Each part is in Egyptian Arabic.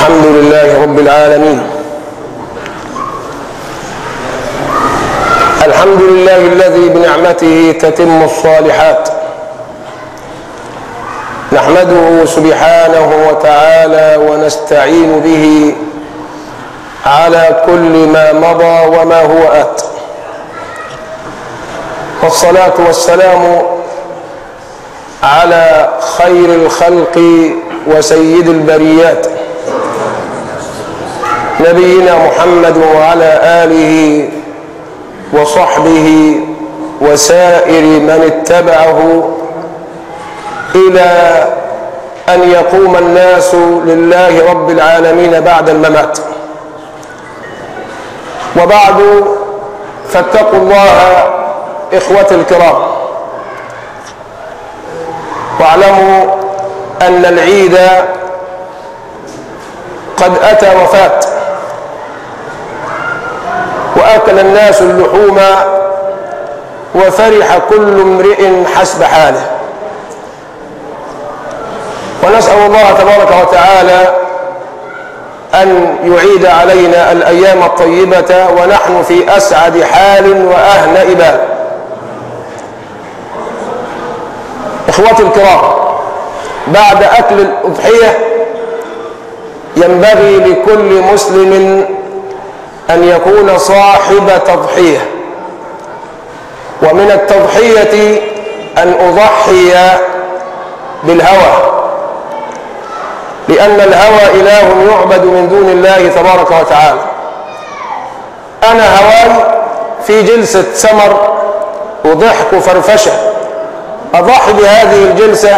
الحمد لله رب العالمين الحمد لله الذي بنعمته تتم الصالحات نحمده سبحانه وتعالى ونستعين به على كل ما مضى وما هو آت والصلاة والسلام على خير الخلق وسيد البريات نبينا محمد وعلى آله وصحبه وسائر من اتبعه إلى أن يقوم الناس لله رب العالمين بعد الممات وبعد فاتقوا الله إخوة الكرام واعلموا أن العيد قد أتى وفات وأكل الناس اللحوم وفرح كل امرئ حسب حاله ونسأل الله تبارك وتعالى أن يعيد علينا الأيام الطيبة ونحن في أسعد حال وأهنأ بال إخوتي الكرام بعد أكل الأضحية ينبغي لكل مسلم أن يكون صاحب تضحية ومن التضحية أن أضحي بالهوى لأن الهوى إله يعبد من دون الله تبارك وتعالى أنا هواي في جلسة سمر وضحك وفرفشة أضحي بهذه الجلسة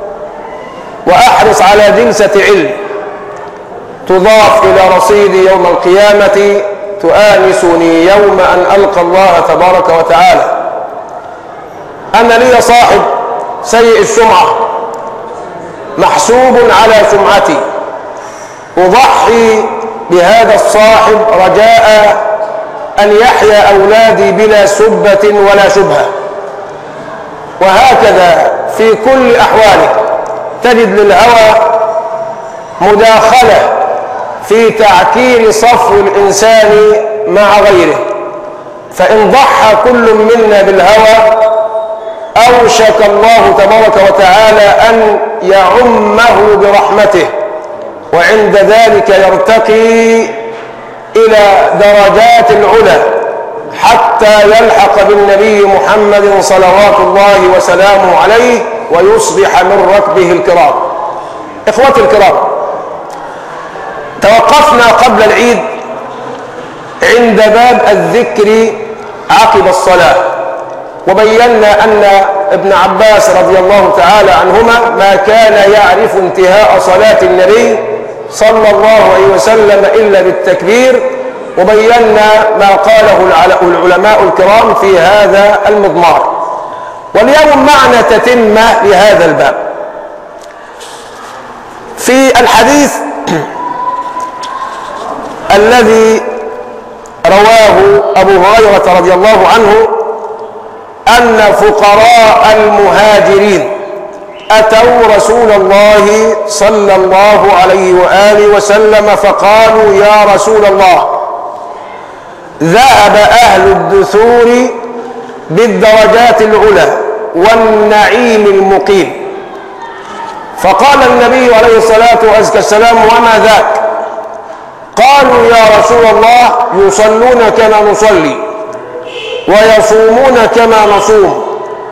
وأحرص على جلسة علم تضاف إلى رصيدي يوم القيامة تؤانسني يوم أن ألقى الله تبارك وتعالى أنا لي صاحب سيء السمعة محسوب على سمعتي أضحي بهذا الصاحب رجاء أن يحيا أولادي بلا سبة ولا شبهة وهكذا في كل أحواله تجد للهوى مداخلة في تعكير صفو الإنسان مع غيره فإن ضحى كل منا بالهوى أوشك الله تبارك وتعالى أن يعمه برحمته وعند ذلك يرتقي إلى درجات العلا حتى يلحق بالنبي محمد صلوات الله وسلامه عليه ويصبح من ركبه الكرام إخوتي الكرام توقفنا قبل العيد عند باب الذكر عقب الصلاة وبينا أن ابن عباس رضي الله تعالى عنهما ما كان يعرف انتهاء صلاة النبي صلى الله عليه وسلم إلا بالتكبير وبينا ما قاله العلماء الكرام في هذا المضمار واليوم معنا تتمة لهذا الباب في الحديث الذي رواه أبو هريرة رضي الله عنه أن فقراء المهاجرين أتوا رسول الله صلى الله عليه وآله وسلم فقالوا يا رسول الله ذهب أهل الدثور بالدرجات العلى والنعيم المقيم فقال النبي عليه الصلاة والسلام وما ذاك قالوا يا رسول الله يصلون كما نصلي ويصومون كما نصوم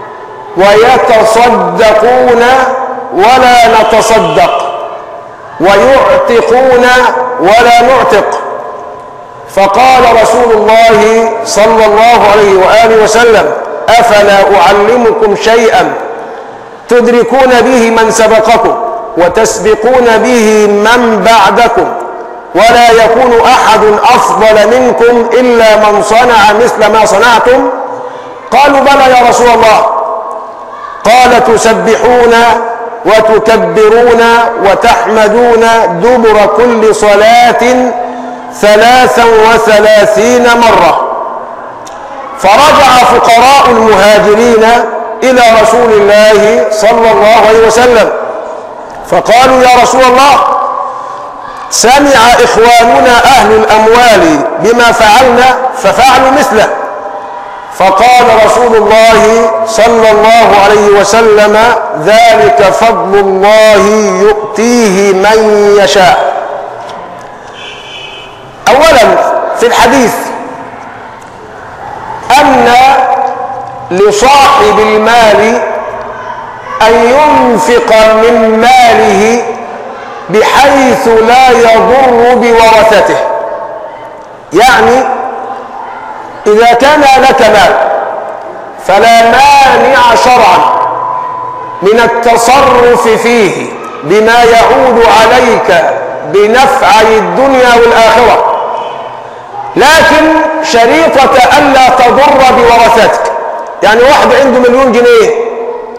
ويتصدقون ولا نتصدق ويعتقون ولا نعتق فقال رسول الله صلى الله عليه وآله وسلم أفلا أعلمكم شيئا تدركون به من سبقكم وتسبقون به من بعدكم ولا يكون أحد أفضل منكم إلا من صنع مثل ما صنعتم قالوا بلى يا رسول الله قال تسبحون وتكبرون وتحمدون دبر كل صلاة ثلاثا وثلاثين مرة فرجع فقراء المهاجرين إلى رسول الله صلى الله عليه وسلم فقالوا يا رسول الله سمع إخواننا أهل الأموال بما فعلنا ففعلوا مثله فقال رسول الله صلى الله عليه وسلم ذلك فضل الله يؤتيه من يشاء أولا في الحديث أن لصاحب المال أن ينفق من ماله بحيث لا يضر بورثته يعني إذا كان لك مال فلا مانع شرعا من التصرف فيه بما يعود عليك بنفعي الدنيا والآخرة لكن شريطة ألا تضر بورثتك يعني واحد عنده مليون جنيه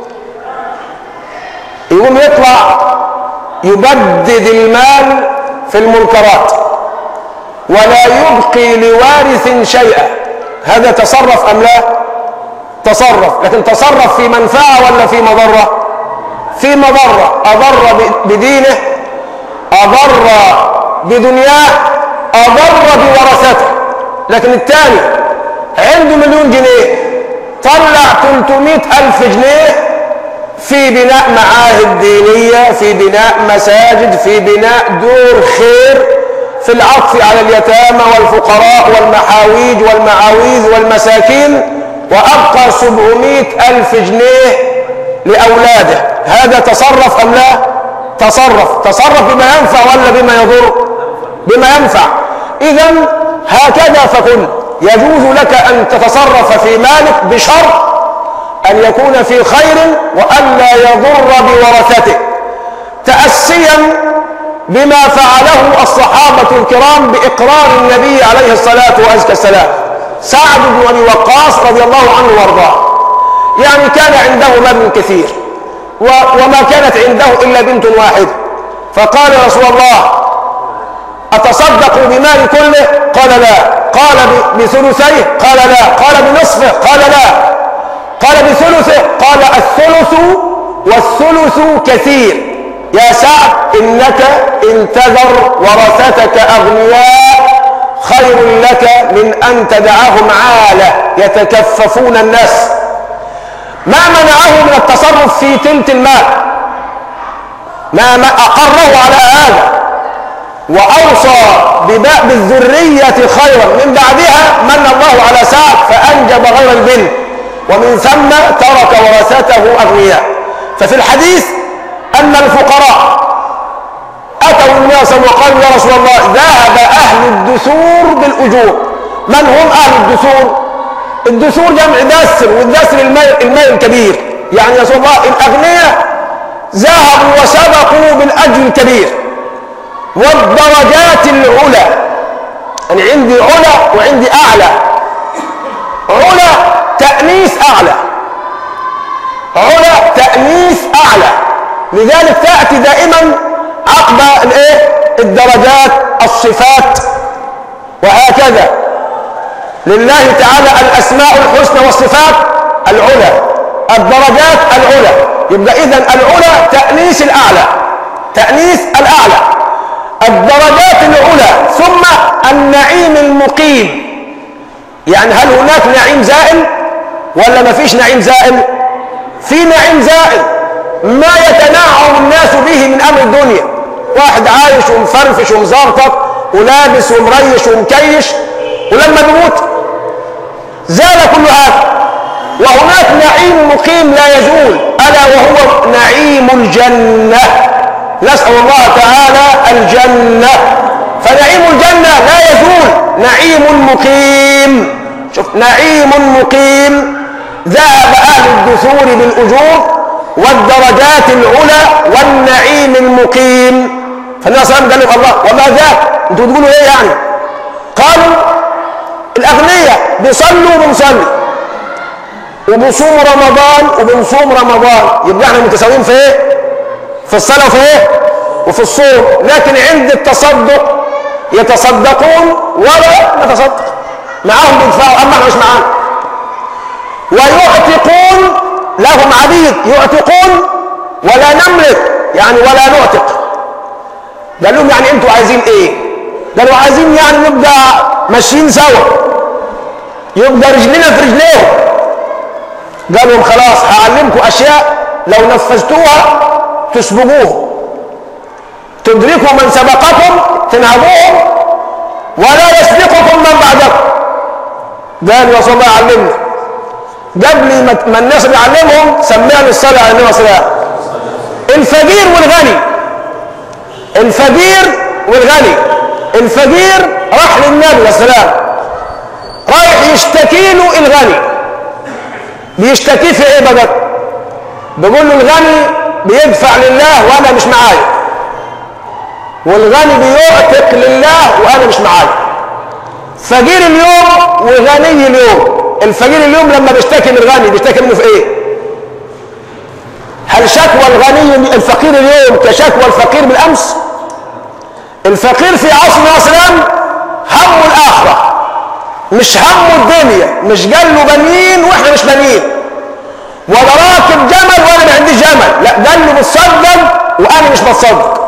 يقوم يطلع يبدد المال في المنكرات ولا يبقي لوارث شيئا هذا تصرف أم لا تصرف لكن تصرف في منفعة ولا في مضرة في مضرة أضر بدينه أضر بدنياه أضر بورثته لكن الثاني عنده مليون جنيه طلع 300 ألف جنيه في بناء معاهد دينية في بناء مساجد في بناء دور خير في العطف على اليتامى والفقراء والمحاويج والمعاويذ والمساكين وأبقى سبعمائة ألف جنيه لأولاده هذا تصرف أم لا تصرف تصرف بما ينفع ولا بما يضر بما ينفع إذا هكذا فكن يجوز لك أن تتصرف في مالك بشرط أن يكون في خير وألا يضر بورثته تأسيا بما فعله الصحابة الكرام بإقرار النبي عليه الصلاة والسلام سعد بن أبي وقاص رضي الله عنه وارضاه يعني كان عنده مال كثير وما كانت عنده إلا بنت واحدة فقال يا رسول الله أتصدق بمال كله قال لا قال بثلثيه قال لا قال بنصفه قال لا قال بثلثه قال الثلث والثلث كثير يا سعد إنك إن تذر ورثتك أغنياء خير لك من أن تدعهم عالة يتكففون الناس ما منعه من التصرف في تلت المال ما أقره على هذا وأوصى بباء بالذرية خيرا من بعدها من الله على سعد فأنجب غير البنت ومن ثم ترك ورثته أغنياء ففي الحديث أن الفقراء أتوا النبي صلى الله عليه وسلم وقالوا يا رسول الله ذهب أهل الدثور بالأجور من هم أهل الدثور الدثور جمع دسر والدسر المال, المال الكبير يعني يا رسول الله الأغنياء ذهبوا وسبقوا بالأجر الكبير والدرجات العلى يعني عندي علا وعندي أعلى علا تأنيث أعلى علا تأنيث أعلى لذلك تأتي دائما عقب الايه الدرجات الصفات وهكذا لله تعالى الأسماء الحسنى والصفات العلى الدرجات العلى يبقى إذا العلى تأنيث الأعلى تأنيث الأعلى الدرجات العلى ثم النعيم المقيم يعني هل هناك نعيم زائل ولا ما فيش نعيم زائل في نعيم زائل ما يتنعم الناس به من أمر الدنيا واحد عايش ومفرفش ومزرطط ولابس ومريش ومكيش ولما بيموت زال كل هذا وهناك نعيم مقيم لا يزول ألا وهو نعيم الجنة نسأل الله تعالى الجنة فنعيم الجنة لا يزول نعيم مقيم شوف نعيم مقيم ذهب أهل الدثور بالأجور والدرجات العلى والنعيم المقيم فالنبي صلى الله عليه وسلم قال الله وما ذاك انتوا تقولوا ايه يعني قالوا الاغنياء بيصلوا وبنصلي وبصوم رمضان وبنصوم رمضان يبقى احنا متساويين في ايه في الصلاه وفي ايه وفي الصوم لكن عند التصدق يتصدقون ولا نتصدق معاهم بيدفعوا اما احنا مش معانا ويعتقون لهم عبيد يعتقون ولا نملك يعني ولا نعتق قال لهم يعني انتوا عايزين ايه قالوا عايزين يعني نبقى ماشيين سوا يبقى رجلنا في رجليهم قال لهم خلاص هعلمكم اشياء لو نفذتوها تسبقوهم تدركوا من سبقكم تنهبوهم ولا يسبقكم من بعدكم قال يا صلى الله علمنا قبل ما الناس بيعلمهم سمعني الصلاة على النبي صلى الله عليه وسلم الفقير والغني الفقير والغني الفقير راح للنبي عليه السلام رايح يشتكي له الغني بيشتكي في ايه بقى بيقول له الغني بيدفع لله وانا مش معايا والغني بيعتق لله وانا مش معايا فقير اليوم وغني اليوم الفقير اليوم لما بيشتكي من الغني بيشتكي منه في ايه هل شكوى الغني الفقير اليوم كشكوى الفقير بالامس الفقير في عصرنا اسلام همه الاخره مش همه الدنيا مش قال له بنين واحنا مش بنين ولا راكب جمل وانا ما عنديش جمل لا قال له بتصدق وانا مش بتصدق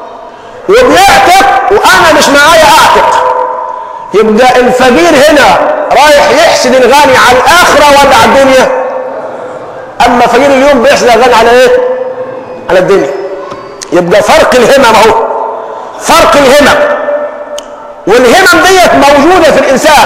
وبيعتق وانا مش معايا اعتق يبقى الفقير هنا رايح يحسد الغني على الاخره ولا على الدنيا اما فقير اليوم بيحسد الغني على ايه على الدنيا يبقى فرق الهمم اهو فرق الهمم والهمم ديت موجوده في الانسان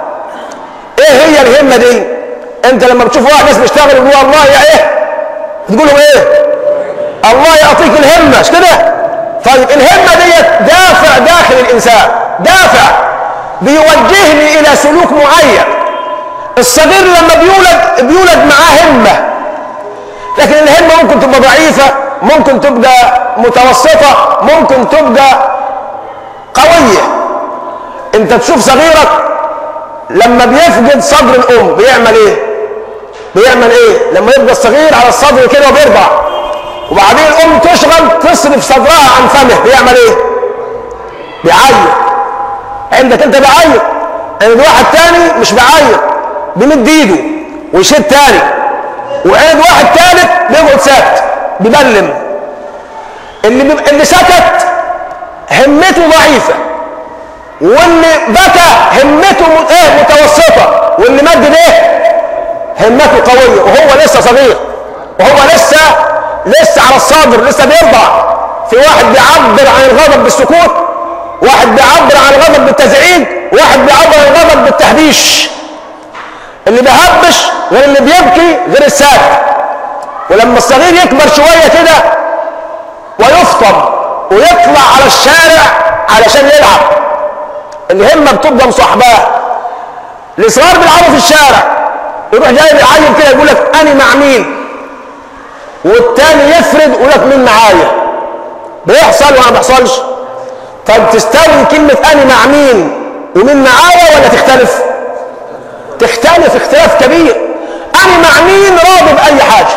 ايه هي الهمه دي انت لما بتشوف واحد ناس بيشتغل يقول الله يا ايه تقول له ايه الله يعطيك الهمه مش كده طيب الهمه ديت دافع داخل الانسان دافع بيوجهني الى سلوك معين الصغير لما بيولد بيولد معاه همه لكن الهمه ممكن تبقى ضعيفه ممكن تبقى متوسطه ممكن تبقى قويه انت تشوف صغيرك لما بيفقد صدر الام بيعمل ايه بيعمل ايه لما يبقى الصغير على الصدر كده وبيرضع وبعدين الام تشغل تصرف صدرها عن فمه بيعمل ايه بيعيط عندك انت بعيط عند واحد تاني مش بعيط بيمد ايده ويشد تاني وعند واحد تالت بيقعد ساكت بيبلم اللي بيب... اللي سكت همته ضعيفه واللي بكى همته م... ايه متوسطه واللي مد ايه همته قويه وهو لسه صغير وهو لسه لسه على الصدر لسه بيرضع في واحد بيعبر عن الغضب بالسكوت واحد بيعبر عن الغضب بالتزعيج واحد بيعبر عن الغضب بالتهبيش اللي بيهبش غير اللي بيبكي غير الساكت ولما الصغير يكبر شويه كده ويفطم ويطلع على الشارع علشان يلعب الهمه بتبقى مصاحباه الصغار بيلعبوا في الشارع يروح جاي بيعين كده يقول لك انا مع مين والتاني يفرد ويقول لك مين معايا بيحصل ولا ما بيحصلش طب تستوي كلمة أنا مع مين ومين معايا ولا تختلف تختلف اختلاف كبير أنا مع مين راضي بأي حاجة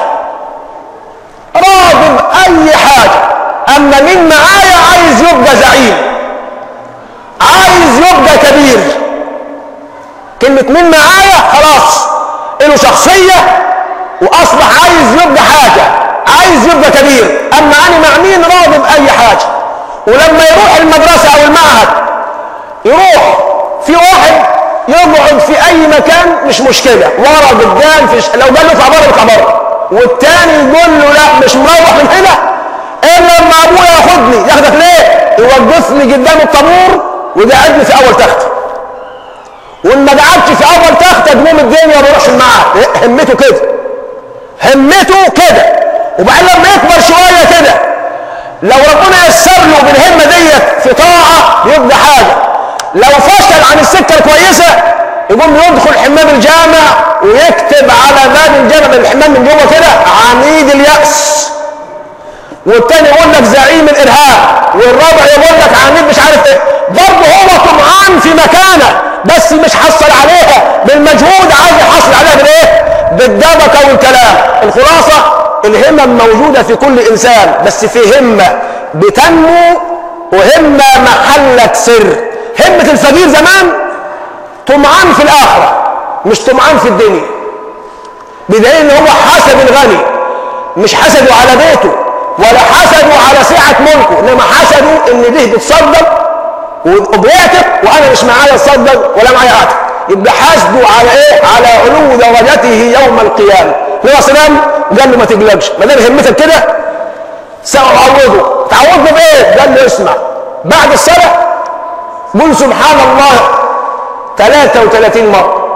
راضي بأي حاجة أما مين معايا عايز يبقى زعيم عايز يبقى كبير كلمة مين معايا خلاص له شخصية وأصبح عايز يبقى حاجة عايز يبقى كبير أما أنا مع مين راضي بأي حاجة ولما يروح المدرسة أو المعهد يروح في واحد يقعد في أي مكان مش مشكلة ورا قدام في ش... لو قال له اطلع بره اطلع بره والتاني يقول له لا مش مروح من هنا إلا لما أبويا ياخدني ياخدك ليه؟ يوقفني قدام الطابور ويقعدني في أول تخت وإن ما قعدتش في أول تخت تقوم الدنيا وما يروحش المعهد همته كده همته كده وبعدين لما يكبر شوية كده لو ربنا يسر له بالهمة ديت في طاعة يبقى حاجة لو فشل عن السكة الكويسة يقوم يدخل حمام الجامع ويكتب على باب الجامع الحمام من جوه كده عميد اليأس والتاني يقول لك زعيم الإرهاب والرابع يقول لك عميد مش عارف ايه برضه هو طمعان في مكانه بس مش حصل عليها بالمجهود عايز يحصل عليها بالايه؟ بالدبكة والكلام الخلاصة الهمم موجودة في كل إنسان بس في همة بتنمو وهمة محلة سر همة الفقير زمان طمعان في الآخرة مش طمعان في الدنيا بدليل ان هو حسد الغني مش حسده على بيته ولا حسدوا على سعة ملكه انما حسدوا ان دي بتصدق وبيعتق وانا مش معايا اتصدق ولا معايا اعتق يبقى حاسبوا على ايه على علو درجته يوم القيامه النبي صلى الله عليه وسلم قال له ما تقلقش ما دام همتك كده سأعوضه تعوضه بايه قال له اسمع بعد الصلاه قل سبحان الله 33 مره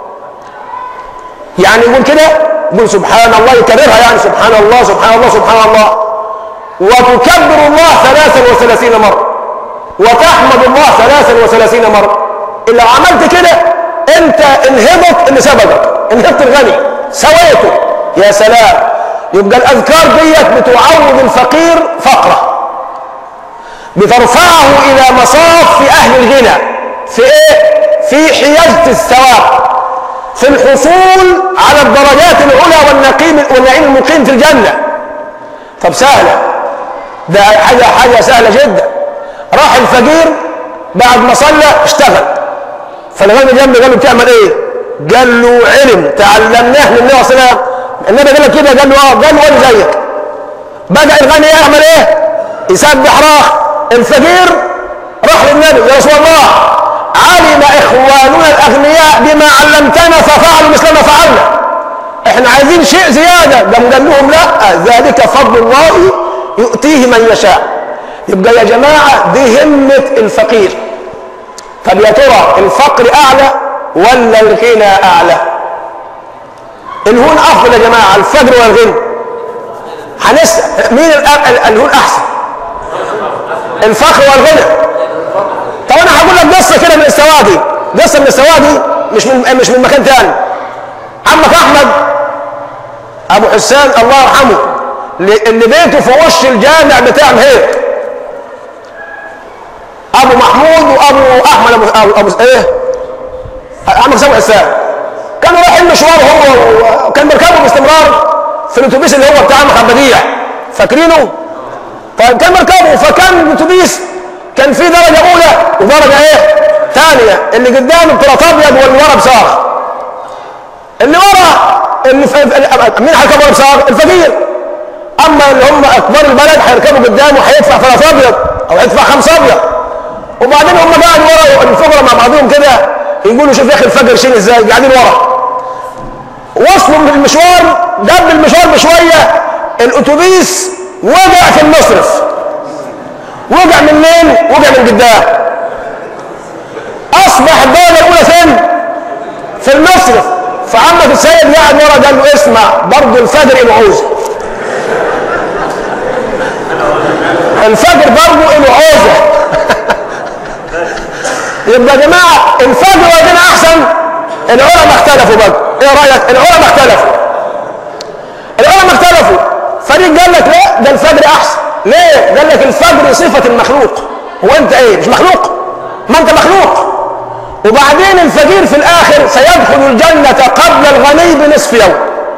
يعني يقول كده قل سبحان الله يكررها يعني سبحان الله سبحان الله سبحان الله وتكبر الله 33 مره وتحمد الله 33 مره اللي عملت كده انت انهبط اللي سبقك انهبط الغني سويته يا سلام يبقى الاذكار ديت بتعوض الفقير فقره بترفعه الى مصاف اهل الغنى في ايه في حيازه الثواب في الحصول على الدرجات العلى والنقيم والنعيم المقيم في الجنه طب سهله ده حاجه حاجه سهله جدا راح الفقير بعد ما صلى اشتغل فالغني جنبه قال له بتعمل ايه؟ قال له علم تعلمناه من النبي صلى الله عليه وسلم النبي قال لك كده قال له اه قال له وانا زيك بدا الغني يعمل ايه؟ يسبح راح الفقير راح للنبي يا رسول الله علم اخواننا الاغنياء بما علمتنا ففعلوا مثل ما فعلنا احنا عايزين شيء زياده قام قال لهم لا ذلك فضل الله يؤتيه من يشاء يبقى يا جماعه دي همه الفقير طب يا ترى الفقر اعلى ولا الغنى اعلى الهون افضل يا جماعه الفجر والغنى هنسال مين الهون احسن الفقر والغنى طب انا هقول لك قصه كده من السوادي قصه من السوادي مش من مش من مكان تاني عمك احمد ابو حسان الله يرحمه اللي بيته في وش الجامع بتاع مهير ابو محمود وابو احمد ابو, أبو, أبو ايه عمك سامح حسان كانوا رايحين مشوار هو وكان بيركبوا باستمرار في الاتوبيس اللي هو بتاع عمك بديع فاكرينه؟ طيب كان بيركبوا فكان الاتوبيس كان في درجه اولى ودرجه ايه؟ ثانيه اللي قدام بطلاط ابيض واللي ورا بصاغ اللي ورا اللي في مين هيركب ورا بصاغ؟ الفقير اما اللي هم اكبر البلد هيركبوا قدامه هيدفع ثلاث ابيض او هيدفع خمسه ابيض وبعدين هم قاعد ورا الفقراء مع بعضهم كده يقولوا شوف يا اخي الفجر شيل ازاي قاعدين ورا وصلوا من المشوار قبل المشوار بشويه الاتوبيس وقع في المصرف وقع من مين؟ وقع من قدام اصبح الدرجه الاولى فين؟ في المصرف فعمك السيد قاعد ورا قال له اسمع برضه الفجر له عوزه الفجر برضه له عوزه يبقى يا جماعه الفجر والغنى احسن العلماء اختلفوا بقى ايه رايك العلماء اختلفوا العلماء اختلفوا فريق قال لك لا ده الفجر احسن ليه قال لك الفجر صفه المخلوق هو انت ايه مش مخلوق ما انت مخلوق وبعدين الفقير في الاخر سيدخل الجنه قبل الغني بنصف يوم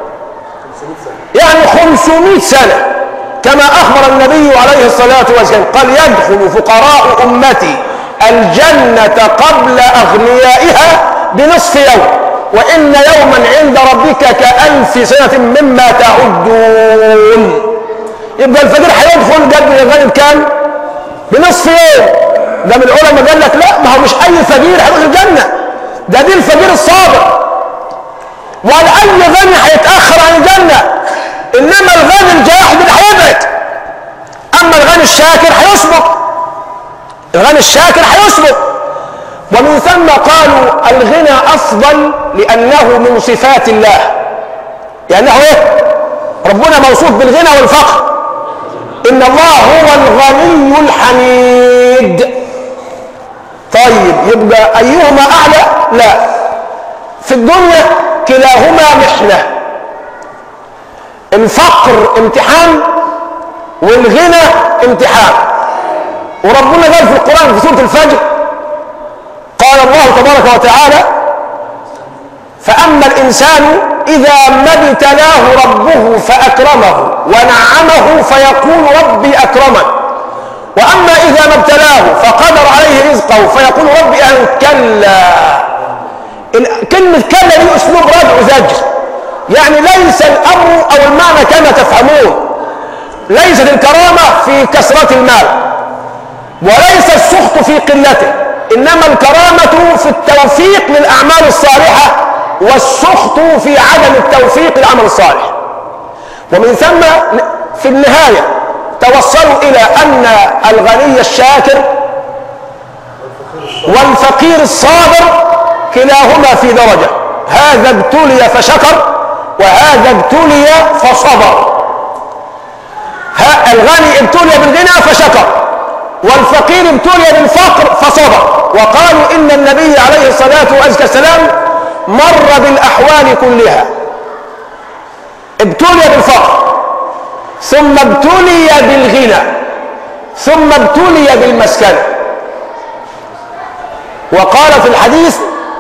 يعني 500 سنه كما اخبر النبي عليه الصلاه والسلام قال يدخل فقراء امتي الجنة قبل أغنيائها بنصف يوم وإن يوما عند ربك كألف سنة مما تعدون يبقى الفقير هيدخل قد الغني بكام؟ بنصف يوم ده من العلماء قال لك لا ما هو مش أي فقير هيروح الجنة ده دي الفقير الصابر ولا أي غني هيتأخر عن الجنة إنما الغني الجاحد اللي هيبعد أما الغني الشاكر هيصبر الغني الشاكر هيسبق ومن ثم قالوا الغنى افضل لانه من صفات الله لانه ايه ربنا موصوف بالغنى والفقر ان الله هو الغني الحميد طيب يبقى ايهما اعلى لا في الدنيا كلاهما محنه الفقر امتحان والغنى امتحان وربنا قال في القرآن في سورة الفجر قال الله تبارك وتعالى فأما الإنسان إذا ما ابتلاه ربه فأكرمه ونعمه فيقول ربي أكرمن وأما إذا ما ابتلاه فقدر عليه رزقه فيقول ربي أن كلا كلمة كلا دي أسلوب ردع زجر يعني ليس الأمر أو المعنى كما تفهمون ليست الكرامة في كثرة المال وليس السخط في قلته إنما الكرامة في التوفيق للأعمال الصالحة والسخط في عدم التوفيق للعمل الصالح ومن ثم في النهاية توصلوا إلى أن الغني الشاكر والفقير الصابر كلاهما في درجة هذا ابتلي فشكر وهذا ابتلي فصبر الغني ابتلي بالغنى فشكر والفقير ابتلي بالفقر فصبر وقالوا إن النبي عليه الصلاة والسلام مر بالأحوال كلها ابتلي بالفقر ثم ابتلي بالغنى ثم ابتلي بالمسكنة وقال في الحديث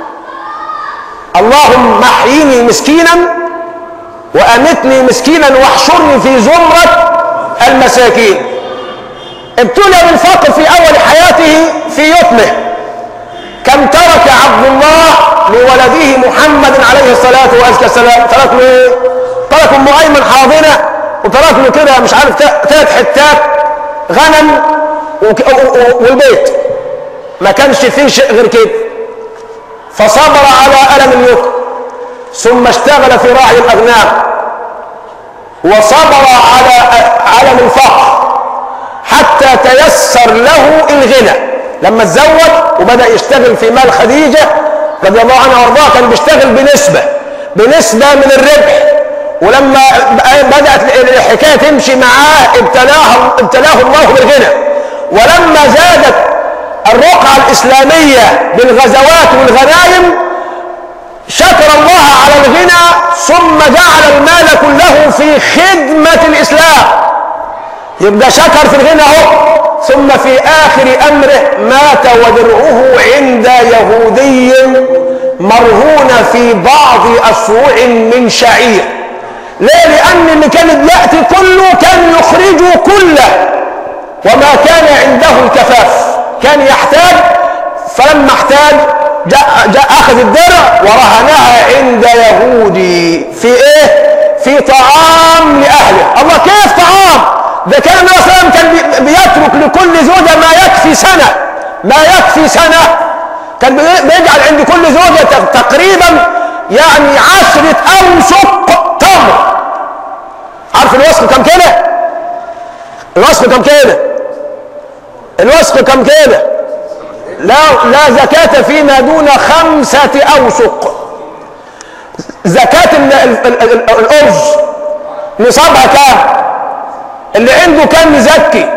اللهم احيني مسكينا وامتني مسكينا واحشرني في زمرة المساكين ابتلي بالفقر في اول حياته في يتمه كم ترك عبد الله لولده محمد عليه الصلاة والسلام ترك له ايه؟ ترك ام ايمن حاضنة وترك له كده مش عارف ثلاث حتات غنم والبيت ما كانش فيه شيء غير كده فصبر على ألم اليكم ثم اشتغل في راعي الأغنام وصبر على علم الفقر حتى تيسر له الغنى لما اتزوج وبدأ يشتغل في مال خديجة رضي الله عنها وارضاها كان بيشتغل بنسبة بنسبة من الربح ولما بدأت الحكاية تمشي معاه ابتلاه, ابتلاه الله بالغنى ولما زادت الرقعة الإسلامية بالغزوات والغنائم شكر الله على الغنى ثم جعل المال كله في خدمة الإسلام يبقى شكر في الغنى اهو ثم في آخر أمره مات ودرعه عند يهودي مرهون في بعض أسوع من شعير ليه لأن اللي كان يأتي كله كان يخرج كله وما كان عنده الكفاف كان يحتاج فلما احتاج جاء, جاء أخذ الدرع ورهنها عند يهودي في إيه؟ في طعام لأهله الله كيف طعام؟ ده كان النبي صلى الله عليه وسلم كان بيترك لكل زوجة ما يكفي سنة ما يكفي سنة كان بيجعل عند كل زوجة تقريبا يعني عشرة أوسق تمر عارف الوسق كم كده؟ الوسق كم كده؟ الوسق كم كده؟ لا لا زكاة فيما دون خمسة أوسق زكاة الأرز نصابها كام؟ اللي عنده كام يزكي؟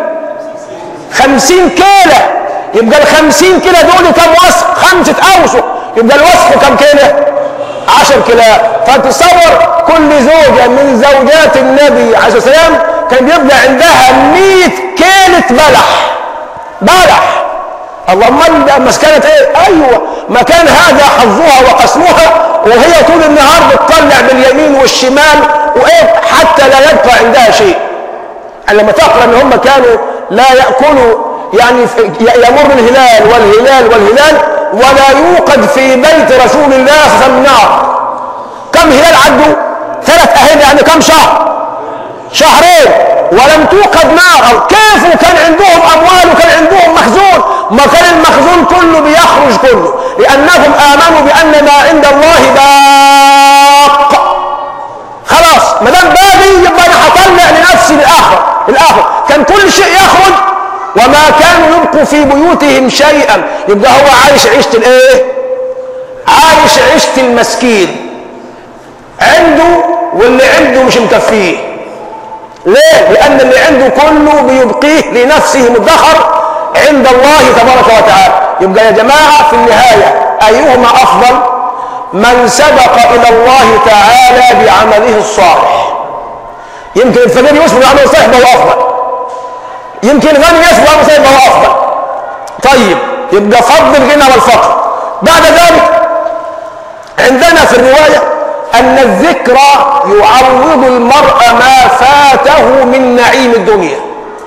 خمسين كيلة يبقى الخمسين كيلة دول كم وسق؟ خمسة أوسق يبقى الوسق كم كيلة؟ عشر كيلات فتصور كل زوجة من زوجات النبي عليه الصلاة والسلام كان بيبقى عندها مئة كيلة بلح بلح اللهم ده مسكنة ايه ايوه ما كان هذا حظها وقسمها وهي طول النهار بتطلع باليمين والشمال وايه حتى لا يبقى عندها شيء لما تقرا ان هم كانوا لا ياكلوا يعني يمر الهلال والهلال والهلال ولا يوقد في بيت رسول الله صلى الله عليه وسلم نار كم هلال عدوا ثلاث اهل يعني كم شهر شهرين ولم توقد نار كيف كان عندهم اموال وكان عندهم مخزون ما كان المخزون كله بيخرج كله لانهم امنوا بان ما عند الله باق خلاص ما دام باقي يبقى انا هطلع لنفسي الاخر الاخر كان كل شيء يخرج وما كانوا يبقوا في بيوتهم شيئا يبقى هو عايش عيشه الايه عايش عيشه المسكين عنده واللي عنده مش مكفيه ليه لان اللي عنده كله بيبقيه لنفسه مدخر عند الله تبارك وتعالى يبقى يا جماعه في النهايه ايهما افضل من سبق الى الله تعالى بعمله الصالح يمكن الفقير يسبق بعمله الصالح ده افضل يمكن الغني يسبق بعمله الصالح ده افضل طيب يبقى فضل الغنى والفقر بعد ذلك عندنا في الروايه ان الذكر يعوض المرء ما فاته من نعيم الدنيا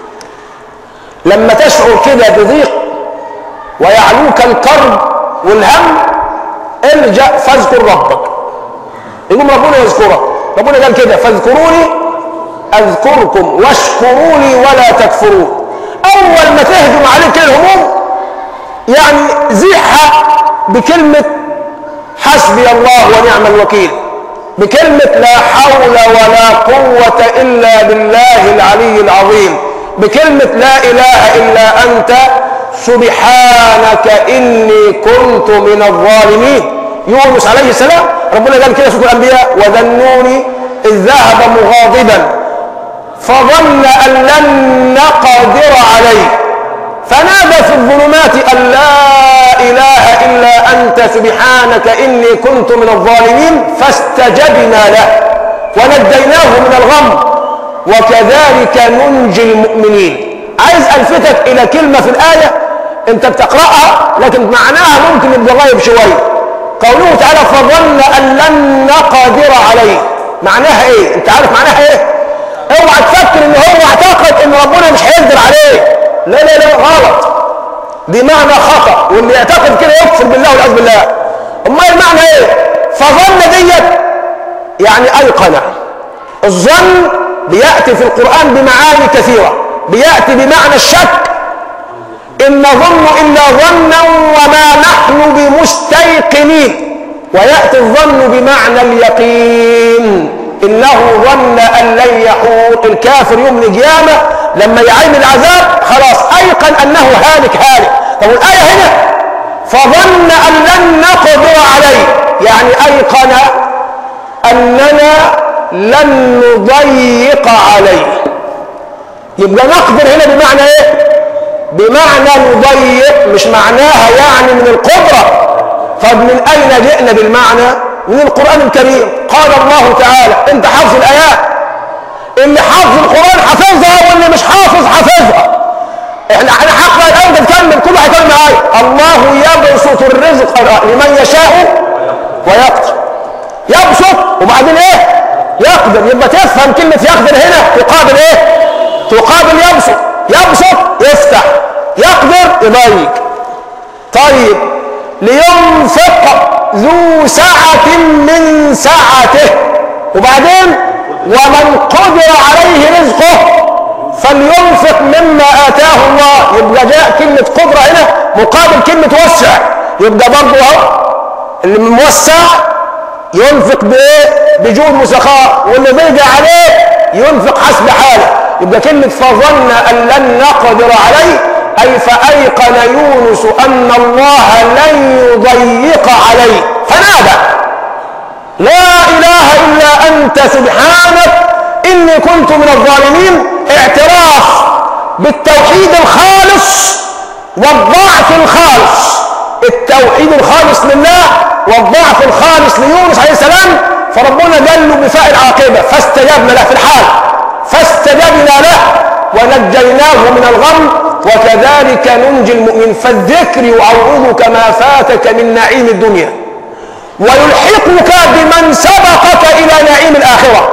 لما تشعر كده بضيق ويعلوك الكرب والهم ارجع فاذكر ربك يقوم ربنا يذكرك ربنا قال كده فاذكروني أذكركم واشكروا لي ولا تكفرون أول ما تهجم عليك الهموم يعني زيحها بكلمة حسبي الله ونعم الوكيل بكلمة لا حول ولا قوة إلا بالله العلي العظيم بكلمة لا إله إلا أنت سبحانك إني كنت من الظالمين يونس عليه السلام ربنا قال كده في الأنبياء وذنوني إذ ذهب مغاضبا فظن أن لن نقدر عليه فنادى في الظلمات أن لا إله إلا أنت سبحانك إني كنت من الظالمين فاستجبنا له ونجيناه من الغم وكذلك ننجي المؤمنين عايز ألفتك إلى كلمة في الآية أنت بتقرأها لكن معناها ممكن يبقى غايب شوية قوله تعالى فظن أن لن نقدر عليه معناها إيه؟ أنت عارف معناها إيه؟ اوعى تفكر إن هو اعتقد إن ربنا مش هيقدر عليه لا لا لا غلط دي معنى خطأ واللي يعتقد كده يكفر بالله والعياذ بالله امال المعنى ايه فظن ديت يعني ايقن الظن بياتي في القران بمعاني كثيره بياتي بمعنى الشك ان نظن الا ظنا وما نحن بمستيقنين وياتي الظن بمعنى اليقين انه ظن ان لن يحور الكافر يوم القيامه لما يعين العذاب خلاص ايقن انه هالك هالك طب الايه هنا فظن ان لن نقدر عليه يعني ايقن اننا لن نضيق عليه يبقى نقدر هنا بمعنى ايه بمعنى نضيق مش معناها يعني من القدره طب من اين جئنا بالمعنى من القران الكريم قال الله تعالى انت حافظ الايات اللي حافظ القرآن حافظها واللي مش حافظ حافظها احنا احنا هقرا الاول تكمل كل واحد يكمل معايا الله يبسط الرزق لمن يشاء ويقدر يبسط وبعدين ايه يقدر يبقى تفهم كلمة يقدر هنا تقابل ايه تقابل يبسط يبسط يفتح يقدر يضيق طيب لينفق ذو سعة من سعته وبعدين ومن قدر عليه رزقه فلينفق مما آتاه الله يبقى جاء كلمة قدرة هنا مقابل كلمة وسع يبقى برضه اهو اللي موسع ينفق بايه؟ بجود مسخاء واللي ضيق عليه ينفق حسب حاله يبقى كلمة فظن أن لن نقدر عليه أي فأيقن يونس أن الله لن يضيق عليه فنادى لا إله إلا أنت سبحانك إني كنت من الظالمين اعتراف بالتوحيد الخالص والضعف الخالص التوحيد الخالص لله والضعف الخالص ليونس عليه السلام فربنا قال له بفاء العاقبة فاستجبنا له في الحال فاستجبنا له ونجيناه من الغم وكذلك ننجي المؤمن فالذكر يعوضك ما فاتك من نعيم الدنيا ويلحقك بمن سبقك إلى نعيم الآخرة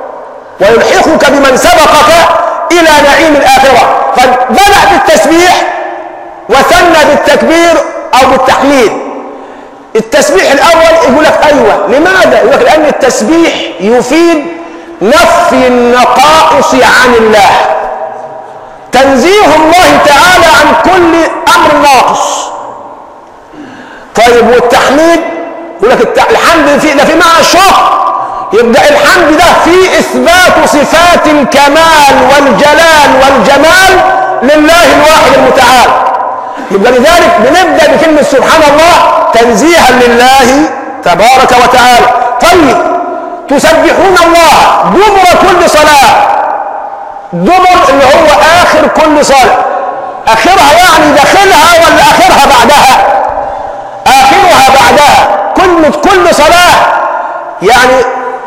ويلحقك بمن سبقك إلى نعيم الآخرة فبدأ بالتسبيح وثنى بالتكبير أو بالتحميد التسبيح الأول يقول لك أيوة لماذا؟ يقول لك لأن التسبيح يفيد نفي النقائص عن الله تنزيه الله تعالى عن كل أمر ناقص طيب والتحميد يقول لك التع... الحمد في ده في معنى الشكر يبقى الحمد ده في اثبات صفات الكمال والجلال والجمال لله الواحد المتعال يبقى لذلك بنبدا بكلمه سبحان الله تنزيها لله تبارك وتعالى طيب تسبحون الله دبر كل صلاه دبر اللي هو اخر كل صلاه اخرها يعني داخلها ولا اخرها بعدها اخرها بعدها كلمة كل صلاة يعني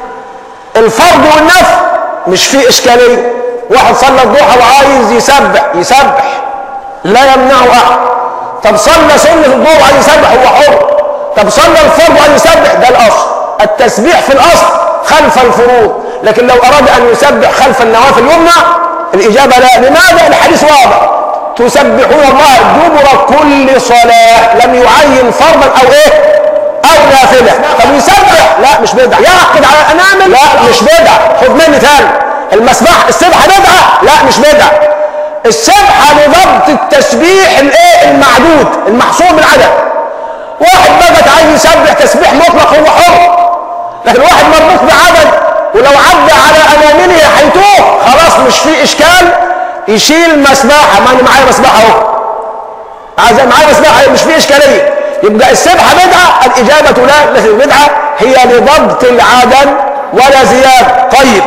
الفرض والنفل مش فيه إشكالية واحد صلى الضحى وعايز يسبح يسبح لا يمنعه أحد طب صلى سنة الضوء وعايز يسبح هو حر طب صلى الفرض وعايز يسبح ده الأصل التسبيح في الأصل خلف الفروض لكن لو أراد أن يسبح خلف النوافل يمنع الإجابة لا لماذا الحديث واضح تسبحون الله دبر كل صلاة لم يعين فرضا أو إيه او نافله طب يسبح لا مش بدعه يعقد على الانامل لا مش بدعه خد مني تاني المسبح السبحة بدعة لا مش بدعة السبحة لضبط التسبيح الايه المعدود المحصور بالعدد واحد بقى عايز يسبح تسبيح مطلق هو حر لكن واحد مربوط بعدد ولو عدى على امامنه حيتوه خلاص مش في اشكال يشيل مسبحة ما انا معايا مسبحة اهو عايز معايا مسبحة مش في اشكالية يبقى السبحة بدعة الاجابة لا ليست بدعة هي لضبط العدد ولا زيادة طيب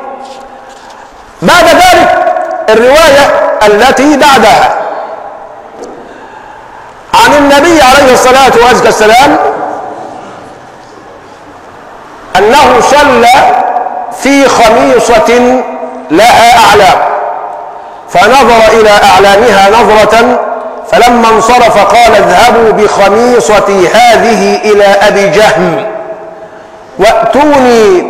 بعد ذلك الرواية التي بعدها عن النبي عليه الصلاة والسلام أنه صلى في خميصة لها أعلام فنظر إلى أعلامها نظرة فلما انصرف قال اذهبوا بخميصتي هذه إلى أبي جهم واتوني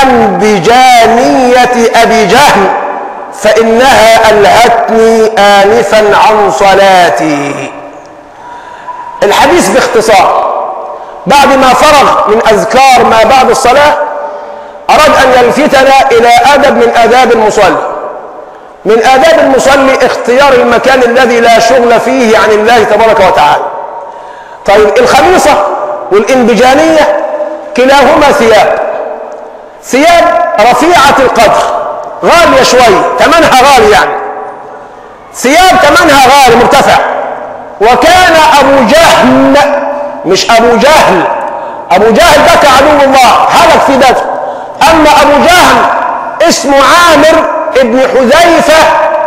بأنبجانية أبي جهم فإنها ألهتني آنفا عن صلاتي الحديث باختصار بعد ما فرغ من أذكار ما بعد الصلاة أراد أن يلفتنا إلى أدب من آداب المصلي من آداب المصلي اختيار المكان الذي لا شغل فيه عن الله تبارك وتعالى طيب الخميصة والإنبجانية كلاهما ثياب ثياب رفيعة القدر غالية شوي ثمنها غالي يعني ثياب ثمنها غالي مرتفع وكان أبو جهم مش أبو جهل أبو جهل بكى عدو الله هلك في بدر أما أبو جهل اسمه عامر ابن حذيفة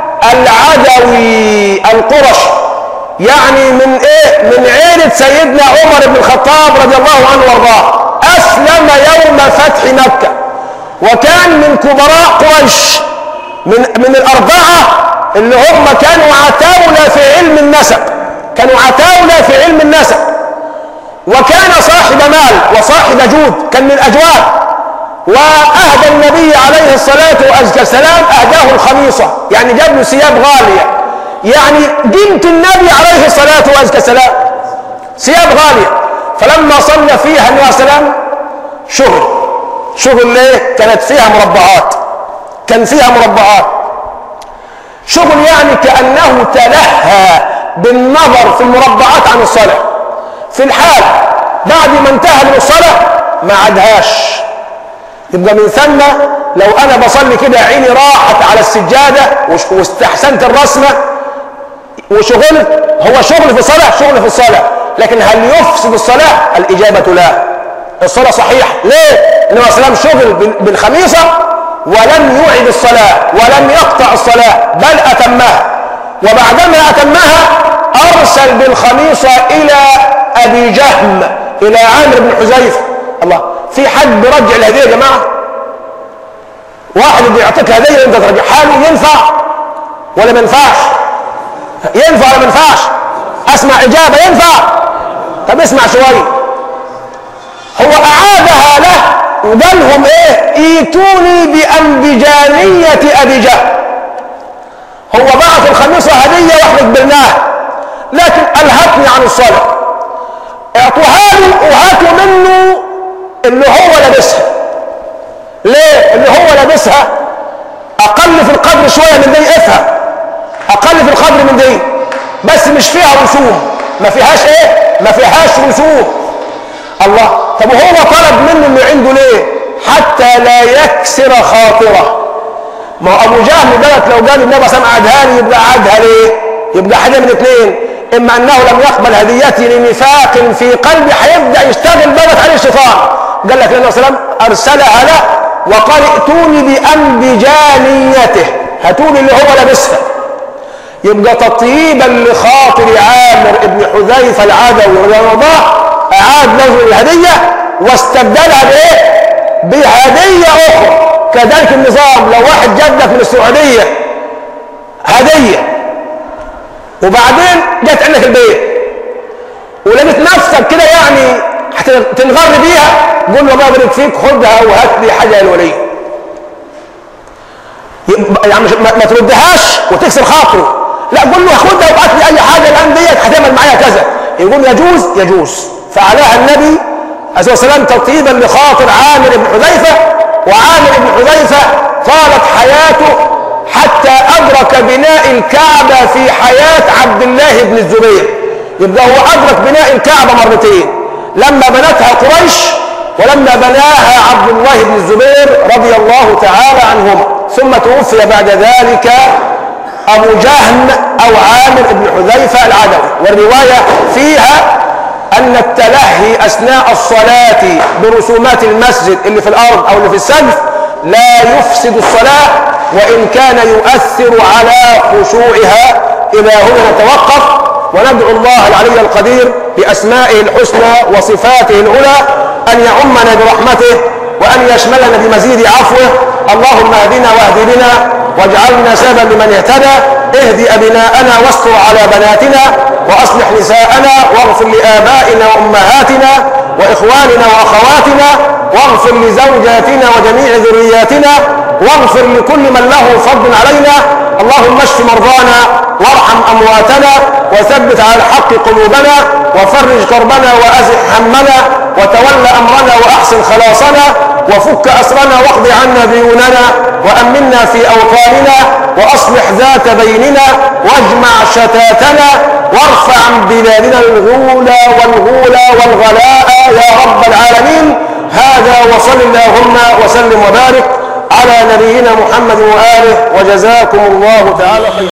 العدوي القرش يعني من ايه من عيلة سيدنا عمر بن الخطاب رضي الله عنه وارضاه اسلم يوم فتح مكة وكان من كبراء قريش من من الاربعة اللي هم كانوا عتاولة في علم النسب كانوا عتاولة في علم النسب وكان صاحب مال وصاحب جود كان من الاجواد واهدى النبي عليه الصلاة والسلام اهداه الخميصة يعني جاب له ثياب غالية يعني بنت النبي عليه الصلاة والسلام ثياب غالية فلما صلى فيها النبي عليه السلام شغل شغل ليه كانت فيها مربعات كان فيها مربعات شغل يعني كأنه تلهى بالنظر في المربعات عن الصلاة في الحال بعد ما انتهى من الصلاة ما عادهاش يبقى من ثم لو انا بصلي كده عيني راحت على السجادة واستحسنت الرسمة وشغلت هو شغل في الصلاة شغل في الصلاة لكن هل يفسد الصلاة الإجابة لا الصلاة صحيح ليه إنما السلام شغل بالخميصة ولم يعد الصلاة ولم يقطع الصلاة بل أتمها وبعدما أتمها أرسل بالخميصة إلى أبي جهم إلى عامر بن حذيفة الله في حد بيرجع الهدية يا جماعة واحد بيعطيك هدية وانت ترجعها له ينفع ولا ما ينفعش ينفع ولا ما ينفعش اسمع اجابه ينفع طب اسمع شويه هو اعادها له وقال لهم ايه ايتوني بانبجانيه ابي جهل هو بعث الخميصه هديه واحنا قبلناها لكن الهتني عن الصلاه اعطوها له وهاتوا منه اللي هو لابسها ليه اللي هو لابسها اقل في القدر شويه من دي افهم اقل في القدر من دي بس مش فيها رسوم ما فيهاش ايه ما فيهاش رسوم الله طب وهو طلب منه اللي عنده ليه حتى لا يكسر خاطره ما هو ابو جهل دلت لو قال النبي صلى الله عليه وسلم يبقى عادها ليه يبقى حاجه من اثنين اما انه لم يقبل هديتي لنفاق في قلبي هيبدا يشتغل بابت عليه الشيطان قال لك النبي صلى الله عليه وسلم ارسلها له وقال ائتوني بانبجانيته هاتوني اللي هو لابسها يبقى تطيبا لخاطر عامر ابن حذيفه العدوي رضي الله عنه اعاد له الهديه واستبدلها بايه؟ بهديه اخرى كذلك النظام لو واحد جاب لك من السعوديه هديه وبعدين جت عندك البيت ولقيت نفسك كده يعني هتنغر بيها قول له الله يبارك فيك خدها وهات لي حاجه للولي يعني ما تردهاش وتكسر خاطره لا قول له خدها وهات لي اي حاجه الان ديت هتعمل معايا كذا يقول يجوز يجوز فعلاها النبي عليه الصلاه والسلام تطيبا لخاطر عامر بن حذيفه وعامر بن حذيفه طالت حياته حتى أدرك بناء الكعبة في حياة عبد الله بن الزبير يبقى هو أدرك بناء الكعبة مرتين لما بنتها قريش ولما بناها عبد الله بن الزبير رضي الله تعالى عنهما ثم توفي بعد ذلك أبو جهم أو عامر بن حذيفة العدوي والرواية فيها أن التلهي أثناء الصلاة برسومات المسجد اللي في الأرض أو اللي في السقف لا يفسد الصلاة وإن كان يؤثر على خشوعها إلى هنا نتوقف وندعو الله العلي القدير بأسمائه الحسنى وصفاته العلى أن يعمنا برحمته وأن يشملنا بمزيد عفوه اللهم اهدنا واهد بنا واجعلنا سببا لمن اهتدى اهدي أبناءنا واستر على بناتنا وأصلح نساءنا واغفر لآبائنا وأمهاتنا وإخواننا وأخواتنا واغفر لزوجاتنا وجميع ذرياتنا واغفر لكل من له فضل علينا اللهم اشف مرضانا وارحم أمواتنا وثبت على الحق قلوبنا وفرج كربنا وأزح همنا وتول أمرنا وأحسن خلاصنا وفك أسرنا واقض عنا ديوننا وأمنا في أوطاننا وأصلح ذات بيننا واجمع شتاتنا وارفع عن بلادنا الغولى والغولى والغلاء يا رب العالمين هذا وصل اللهم وسلم وبارك على نبينا محمد وآله وجزاكم الله تعالى خيرا